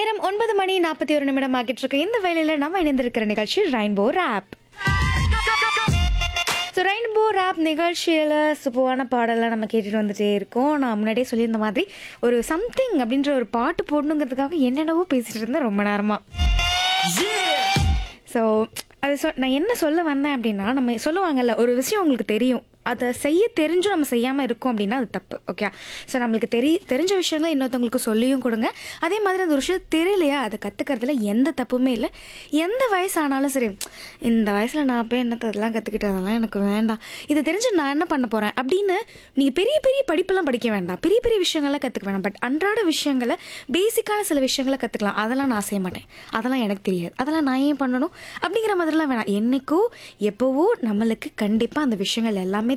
நேரம் ஒன்பது மணி நாற்பத்தி ஒரு நிமிடம் ஆகிட்டு இருக்கு இந்த வேலையில நம்ம இணைந்திருக்கிற நிகழ்ச்சி rainbow rap so rainbow rap நிகழ்ச்சியில் சூப்பரான பாடலாம் நம்ம கேட்டுட்டு வந்துட்டே இருக்கோம் நான் முன்னாடியே சொல்லியிருந்த மாதிரி ஒரு சம்திங் அப்படின்ற ஒரு பாட்டு போடணுங்கிறதுக்காக என்னென்னவோ பேசிட்டு இருந்தேன் ரொம்ப நேரமாக ஸோ அது சொ நான் என்ன சொல்ல வந்தேன் அப்படின்னா நம்ம சொல்லுவாங்கல்ல ஒரு விஷயம் உங்களுக்கு தெரியும் அதை செய்ய தெரிஞ்சும் நம்ம செய்யாமல் இருக்கோம் அப்படின்னா அது தப்பு ஓகே ஸோ நம்மளுக்கு தெரி தெரிஞ்ச விஷயங்களை இன்னொருத்தவங்களுக்கு சொல்லியும் கொடுங்க அதே மாதிரி அந்த ஒரு விஷயம் தெரியலையா அதை கற்றுக்கிறதுல எந்த தப்புமே இல்லை எந்த வயசானாலும் சரி இந்த வயசில் நான் போய் என்னத்தை அதெல்லாம் கற்றுக்கிட்டு அதெல்லாம் எனக்கு வேண்டாம் இதை தெரிஞ்சு நான் என்ன பண்ண போகிறேன் அப்படின்னு நீங்கள் பெரிய பெரிய படிப்பெல்லாம் படிக்க வேண்டாம் பெரிய பெரிய விஷயங்கள்லாம் கற்றுக்க வேண்டாம் பட் அன்றாட விஷயங்களை பேசிக்கான சில விஷயங்களை கற்றுக்கலாம் அதெல்லாம் நான் செய்ய மாட்டேன் அதெல்லாம் எனக்கு தெரியாது அதெல்லாம் நான் ஏன் பண்ணணும் அப்படிங்கிற மாதிரிலாம் வேணாம் என்னைக்கோ எப்போவோ நம்மளுக்கு கண்டிப்பாக அந்த விஷயங்கள் எல்லாமே